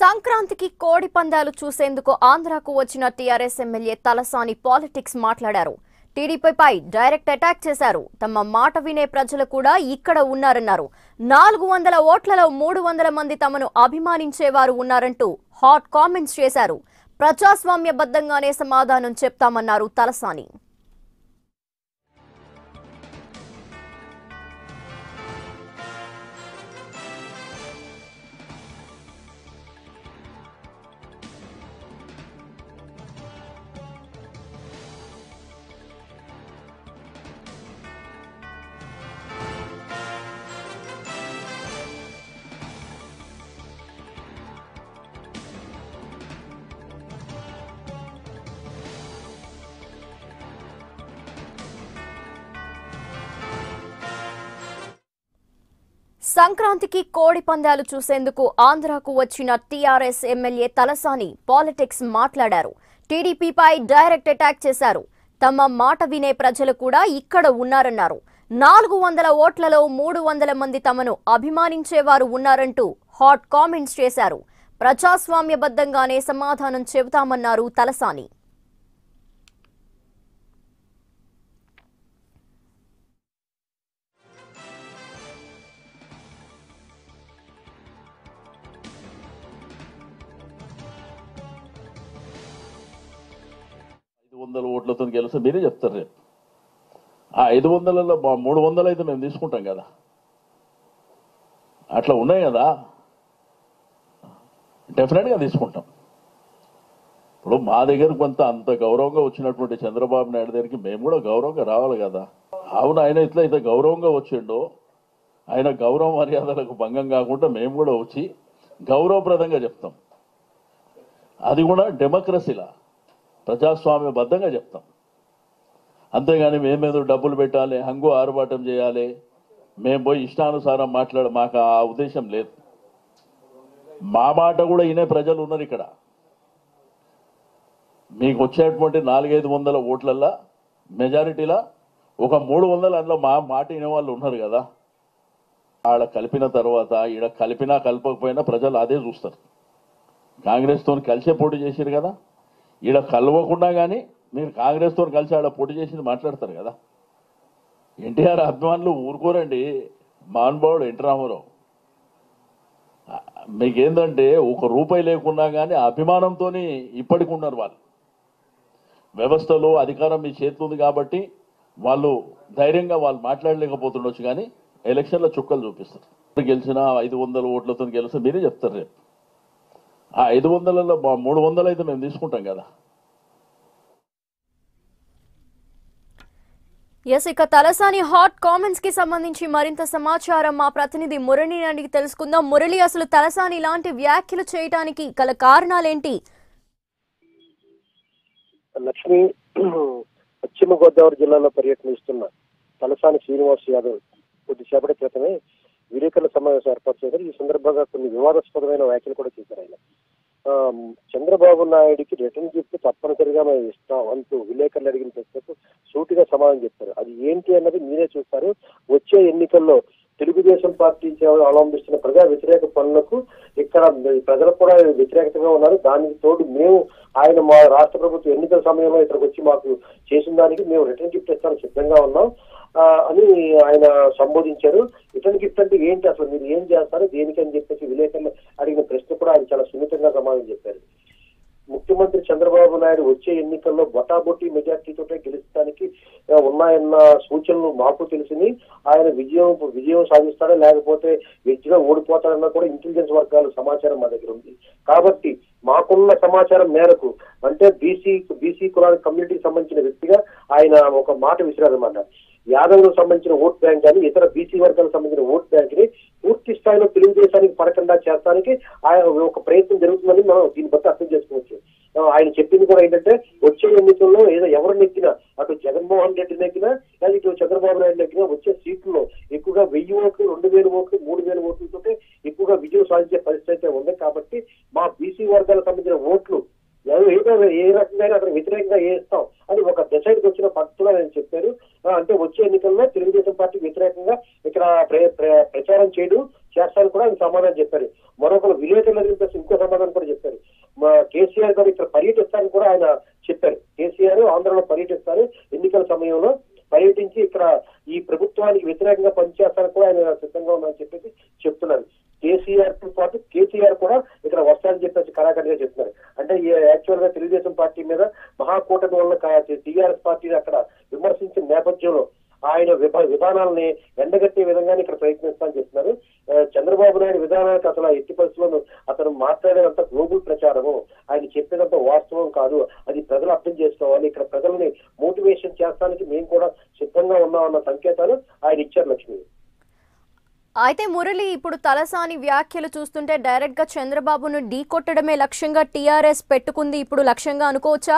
సంక్రాంతికి కోడి పందాలు చూసేందుకు ఆంధ్రాకు వచ్చిన టీఆర్ఎస్ ఎమ్మెల్యే తలసాని పాలిటిక్స్ మాట్లాడారు టీడీపీపై డైరెక్ట్ అటాక్ చేశారు తమ మాట వినే ప్రజలు కూడా ఇక్కడ ఉన్నారన్నారు నాలుగు వందల ఓట్లలో మూడు వందల మంది తమను అభిమానించేవారు ఉన్నారంటూ హాట్ కామెంట్స్ చేశారు ప్రజాస్వామ్యబద్ధంగానే సమాధానం చెప్తామన్నారు తలసాని సంక్రాంతికి కోడి పందాలు చూసేందుకు ఆంధ్రాకు వచ్చిన టీఆర్ఎస్ ఎమ్మెల్యే తలసాని పాలిటిక్స్ మాట్లాడారు టీడీపీపై డైరెక్ట్ అటాక్ చేశారు తమ మాట వినే ప్రజలు కూడా ఇక్కడ ఉన్నారన్నారు నాలుగు వందల ఓట్లలో మూడు వందల మంది తమను అభిమానించేవారు ఉన్నారంటూ హాట్ కామెంట్స్ చేశారు ప్రజాస్వామ్యబద్ధంగానే సమాధానం చెబుతామన్నారు తలసాని ఐదు వందల ఓట్లతో గెలిస్తే మీరే చెప్తారు రేపు ఆ ఐదు వందలలో మా మూడు వందలు అయితే మేము తీసుకుంటాం కదా అట్లా ఉన్నాయి కదా డెఫినెట్గా తీసుకుంటాం ఇప్పుడు మా దగ్గర కొంత అంత గౌరవంగా వచ్చినటువంటి చంద్రబాబు నాయుడు దగ్గరికి మేము కూడా గౌరవంగా రావాలి కదా అవును ఆయన ఇట్లా అయితే గౌరవంగా వచ్చిండో ఆయన గౌరవ మర్యాదలకు భంగం కాకుండా మేము కూడా వచ్చి గౌరవప్రదంగా చెప్తాం అది కూడా డెమోక్రసీలా ప్రజాస్వామ్యబద్ధంగా చెప్తాం అంతేగాని మేమేదో డబ్బులు పెట్టాలి హంగు ఆరుబాటం చేయాలి మేము పోయి ఇష్టానుసారం మాట్లాడ మాకు ఆ ఉద్దేశం లేదు మా మాట కూడా వినే ప్రజలు ఉన్నారు ఇక్కడ మీకు వచ్చేటువంటి నాలుగైదు వందల ఓట్లల్లో మెజారిటీలా ఒక మూడు వందల అందులో మా మాట వినే వాళ్ళు ఉన్నారు కదా ఆడ కలిపిన తర్వాత ఈడ కలిపినా కలపకపోయినా ప్రజలు అదే చూస్తారు కాంగ్రెస్తో కలిసే పోటీ చేశారు కదా ఈడ కలవకుండా కానీ మీరు కాంగ్రెస్తో కలిసి ఆడ పోటీ చేసింది మాట్లాడతారు కదా ఎన్టీఆర్ అభిమానులు ఊరుకోరండి మహానుభావుడు ఎన్టీ రామారావు ఆ, మీకేందంటే ఒక రూపాయి లేకున్నా కానీ అభిమానంతో ఇప్పటికి ఉన్నారు వాళ్ళు వ్యవస్థలో అధికారం మీ చేతిలో ఉంది కాబట్టి వాళ్ళు ధైర్యంగా వాళ్ళు మాట్లాడలేకపోతుండొచ్చు కానీ ఎలక్షన్లో చుక్కలు చూపిస్తారు గెలిచిన ఐదు వందల ఓట్లతో గెలిస్తే మీరే చెప్తారు రేపు ఆ ఐదు వందలలో మా మూడు వందలు అయితే మేము తీసుకుంటాం కదా ఎస్ ఇక తలసాని హాట్ కామెంట్స్ కి సంబంధించి మరింత సమాచారం మా ప్రతినిధి మురళి అడిగి తెలుసుకుందాం మురళి అసలు తలసాని ఇలాంటి వ్యాఖ్యలు చేయడానికి గల కారణాలేంటి లక్ష్మి పశ్చిమ గోదావరి జిల్లాలో పర్యటనిస్తున్న తలసాని శ్రీనివాస్ యాదవ్ కొద్దిసేపటి క్రితమే విలేకరుల సమావేశం ఏర్పాటు చేశారు ఈ సందర్భంగా కొన్ని వివాదాస్పదమైన వ్యాఖ్యలు కూడా చేశారు ఆయన ఆ, చంద్రబాబు నాయుడికి రిటర్న్ గిఫ్ట్ తప్పనిసరిగా మేము ఇస్తాం అంటూ విలేకరులు అడిగిన ప్రశ్నకు సూటిగా సమాధానం చెప్పారు అది ఏంటి అన్నది మీరే చూస్తారు వచ్చే ఎన్నికల్లో తెలుగుదేశం పార్టీ చే- అవలంబిస్తున్న ప్రజా వ్యతిరేక పనులకు ఇక్కడ ప్రజలు కూడా వ్యతిరేకతగా ఉన్నారు దానికి తోడు మేము ఆయన మా రాష్ట్ర ప్రభుత్వం ఎన్నికల సమయంలో ఇక్కడికి వచ్చి మాకు చేసిన దానికి మేము రిటర్న్ గిఫ్ట్ ఇస్తానికి సిద్ధంగా ఉన్నాం ఆ, అని ఆయన సంబోధించారు రిటర్న్ గిఫ్ట్ అంటే ఏంటి అసలు మీరు ఏం చేస్తారు దేనికి అని చెప్పేసి విలేకరులు అడిగిన ప్రశ్న కూడా ఆయన చాలా సున్నితంగా సమాధానం చెప్పారు ముఖ్యమంత్రి చంద్రబాబు నాయుడు వచ్చే ఎన్నికల్లో బొటాబొట్టి మెజార్టీతో గెలుస్తానికి ఆ, ఉన్నాయన్న సూచనలు మాకు తెలిసింది ఆయన విజయం విజయం సాధిస్తాడా లేకపోతే వ్యక్తిగా ఓడిపోతాడన్న కూడా ఇంటెలిజెన్స్ వర్గాల సమాచారం మా దగ్గర ఉంది కాబట్టి మాకున్న సమాచారం మేరకు అంటే బీసీ బీసీ కులానికి కమ్యూనిటీకి సంబంధించిన వ్యక్తిగా ఆయన ఒక మాట విసిరారన్నమాట యాదవులకు సంబంధించిన ఓట్ బ్యాంక్ కానీ ఇతర బీసీ వర్గాలకు సంబంధించిన ఓట్ బ్యాంక్ ని పూర్తి స్థాయిలో తెలుగుదేశానికి పడకుండా చేస్తానికి ఆయన ఒక ప్రయత్నం జరుగుతుందని మనం దీన్ని బట్టి అర్థం చేసుకోవచ్చు ఆ, ఆయన చెప్పింది కూడా ఏంటంటే వచ్చే ఎన్నికల్లో ఏదో ఎవరు నెక్కినా అటు జగన్మోహన్ రెడ్డి నెక్కినా లేదా ఇటు చంద్రబాబు నాయుడు నెక్కినా వచ్చే సీట్లలో ఎక్కువగా వెయ్యి ఓట్లు రెండు వేల ఓట్లు మూడు వేల ఓట్లతో ఎక్కువగా విజయం సాధించే పరిస్థితి అయితే ఉంది కాబట్టి మా బీసీ వర్గాలకు సంబంధించిన ఓట్లు ఎవరు ఏదో ఏ రకంగా అతను వ్యతిరేకంగా వేస్తాం అని ఒక డిసైడ్కి వచ్చిన పద్ధతిలో ఆయన చెప్పారు ఆ, అంటే వచ్చే ఎన్నికల్లో తెలుగుదేశం పార్టీ వ్యతిరేకంగా ఇక్కడ ప్ర- ప్ర- ప్రచారం చేయడం చేస్తాను కూడా ఆయన సమాధానం చెప్పారు మరొకరు విలేకరుల గురించి ఇంకో సమాధానం కూడా చెప్పారు మా కేసీఆర్ గారు ఇక్కడ పర్యటిస్తారని కూడా ఆయన చెప్పారు కేసీఆర్ ఆంధ్రలో పర్యటిస్తారు ఎన్నికల సమయంలో పర్యటించి ఇక్కడ ఈ ప్రభుత్వానికి వ్యతిరేకంగా పనిచేస్తారని కూడా ఆయన సిద్ధంగా ఉన్నారని చెప్పేసి చెప్తున్నారు కేసీఆర్ తో పాటు కేసీఆర్ కూడా ఇక్కడ వస్తారని చెప్పేసి కరాఖండిగా చెప్తున్నారు అంటే యాక్చువల్ గా తెలుగుదేశం పార్టీ మీద మహాకూటమి వల్ల టీఆర్ఎస్ పార్టీని అక్కడ విమర్శించిన నేపథ్యంలో ఆయన విభ- విధానాలని ఎండగట్టే విధంగానే ఇక్కడ ప్రయత్నిస్తానని చెప్తున్నారు ఆ, చంద్రబాబు నాయుడు విధానానికి అసలు ఆ ఎట్టి పరిస్థితుల్లో అతను మాట్లాడేదంత గ్లోబల్ ప్రచారము ఆయన చెప్పేదంత వాస్తవం కాదు అది ప్రజలు అర్థం చేసుకోవాలి ఇక్కడ ప్రజల్ని మోటివేషన్ చేస్తానికి మేము కూడా సిద్ధంగా ఉన్నామన్న సంకేతాలు ఆయన ఇచ్చారు లక్ష్మి అయితే మురళి ఇప్పుడు తలసాని వ్యాఖ్యలు చూస్తుంటే డైరెక్ట్ గా చంద్రబాబును ఢీకొట్టడమే లక్ష్యంగా టీఆర్ఎస్ పెట్టుకుంది ఇప్పుడు లక్ష్యంగా అనుకోవచ్చా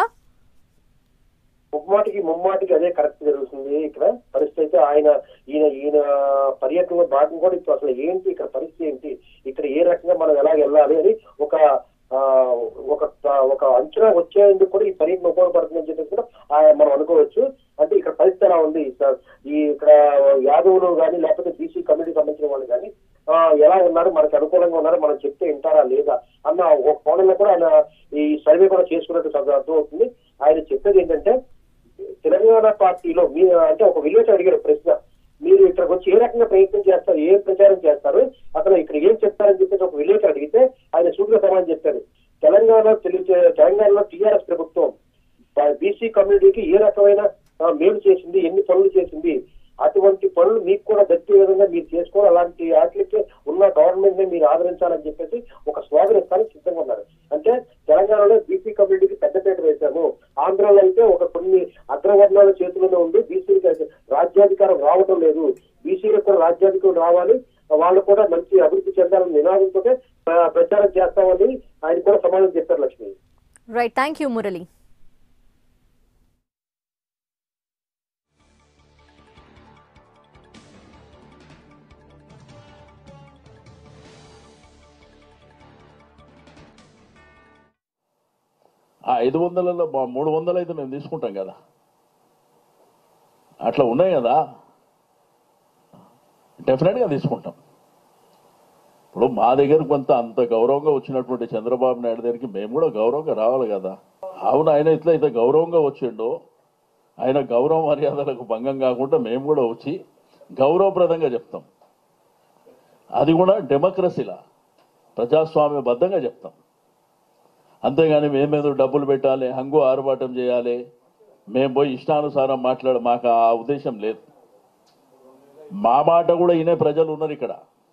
ముమ్మాటికి ముమ్మాటికి అదే కరెక్ట్ జరుగుతుంది ఇక్కడ పరిస్థితి అయితే ఆయన ఈయన ఈయన పర్యటనలో భాగం కూడా ఇప్పుడు అసలు ఏంటి ఇక్కడ పరిస్థితి ఏంటి ఇక్కడ ఏ రకంగా మనం ఎలా వెళ్ళాలి అని ఒక ఆ, ఒక ఒక అంచనా వచ్చేందుకు కూడా ఈ పర్యటన ఉపయోగపడుతుందని చెప్పేసి కూడా ఆ, మనం అనుకోవచ్చు అంటే ఇక్కడ పరిస్థితి ఎలా ఉంది ఇక్కడ- ఈ ఇక్కడ యాదవులు కానీ లేకపోతే బీసీ కమ్యూనిటీ సంబంధించిన వాళ్ళు కానీ ఆ, ఎలా ఉన్నారు మనకు అనుకూలంగా ఉన్నారు మనం చెప్తే వింటారా లేదా అన్న ఒక కోణంలో కూడా ఆయన ఈ సర్వే కూడా చేసుకున్నట్టు అర్థం అవుతుంది ఆయన చెప్పేది ఏంటంటే తెలంగాణ పార్టీలో మీ అంటే ఒక విలేజ్ అడిగారు ప్రశ్న మీరు ఇక్కడికి వచ్చి ఏ రకంగా ప్రయత్నం చేస్తారు ఏం ప్రచారం చేస్తారు అసలు ఇక్కడ ఏం చెప్తారని చెప్పేసి ఒక విలేకరు అడిగితే ఆయన సూటిగా సమాధానం చెప్పారు తెలంగాణ తెలుగు తెలంగాణలో టీఆర్ఎస్ ప్రభుత్వం బీసీ కమ్యూనిటీకి ఏ రకమైన ఆ, మేలు చేసింది ఎన్ని పనులు చేసింది అటువంటి పనులు మీకు కూడా దక్కే విధంగా మీరు చేసుకోవాలి అలాంటి వాటికి ఉన్న గవర్నమెంట్ ని మీరు ఆదరించాలని చెప్పేసి ఒక స్లోగన్ ఇస్తానికి సిద్ధంగా ఉన్నారు అంటే తెలంగాణలో బీసీ కమ్యూనిటీకి పెద్దపీట వేశాము ఆంధ్రాలో అయితే ఒక కొన్ని అగ్రవర్ణాల చేతుల్లోనే ఉంది బీసీకి అయితే రాజ్యాధికారం రావటం లేదు బీసీలకు కూడా రాజ్యాధికారం రావాలి వాళ్ళు కూడా మంచి అభివృద్ధి చెందాలని నినాదంతో ప్రచారం చేస్తామని ఆయన కూడా సమాధానం చెప్పారు Lakshmi right thank you Murali ఆ ఐదు వందలలో మా మూడు వందలు అయితే మేము తీసుకుంటాం కదా అట్లా ఉన్నాయి కదా డెఫినెట్గా తీసుకుంటాం ఇప్పుడు మా దగ్గర కొంత అంత గౌరవంగా వచ్చినటువంటి చంద్రబాబు నాయుడు దగ్గరికి మేము కూడా గౌరవంగా రావాలి కదా అవును ఆయన ఇట్లా అయితే గౌరవంగా వచ్చిండో ఆయన గౌరవ మర్యాదలకు భంగం కాకుండా మేము కూడా వచ్చి గౌరవప్రదంగా చెప్తాం అది కూడా డెమోక్రసీలా ప్రజాస్వామ్యబద్ధంగా చెప్తాం అంతేగాని మేమేదో డబ్బులు పెట్టాలి హంగు ఆర్భాటం చేయాలి మేము పోయి ఇష్టానుసారం మాట్లాడ మాకు ఆ ఉద్దేశం లేదు మా మాట కూడా వినే ప్రజలు ఉన్నారు ఇక్కడ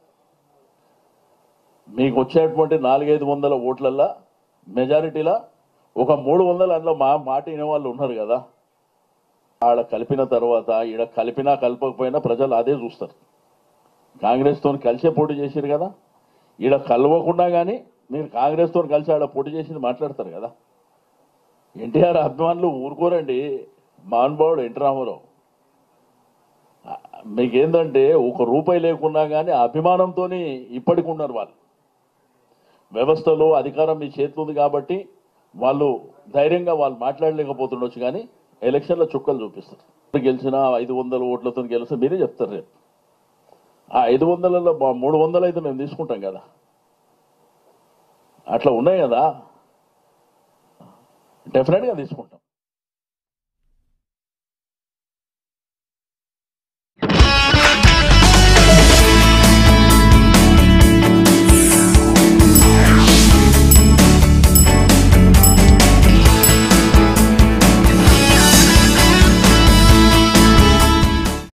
మీకు వచ్చేటువంటి నాలుగైదు వందల ఓట్లల్లో మెజారిటీలో ఒక మూడు వందల అందులో మా మాట వినే వాళ్ళు ఉన్నారు కదా ఆడ కలిపిన తర్వాత ఈడ కలిపినా కలపకపోయినా ప్రజలు అదే చూస్తారు కాంగ్రెస్తో కలిసే పోటీ చేశారు కదా ఈడ కలవకుండా కానీ మీరు కాంగ్రెస్తో కలిసి ఆడ పోటీ చేసింది మాట్లాడతారు కదా ఎన్టీఆర్ అభిమానులు ఊరుకోరండి మహానుభావుడు ఎన్టీ రామారావు ఆ, మీకేందంటే ఒక రూపాయి లేకున్నా కానీ అభిమానంతో ఇప్పటికి ఉన్నారు వాళ్ళు వ్యవస్థలో అధికారం మీ చేతిలో ఉంది కాబట్టి వాళ్ళు ధైర్యంగా వాళ్ళు మాట్లాడలేకపోతుండొచ్చు కానీ ఎలక్షన్లో చుక్కలు చూపిస్తారు గెలిచిన ఐదు వందల ఓట్లతో గెలిస్తే మీరే చెప్తారు రేపు ఆ ఐదు వందలలో మా మూడు వందలు అయితే మేము తీసుకుంటాం కదా అట్లా ఉన్నాయి కదా డెఫినెట్గా తీసుకుంటాం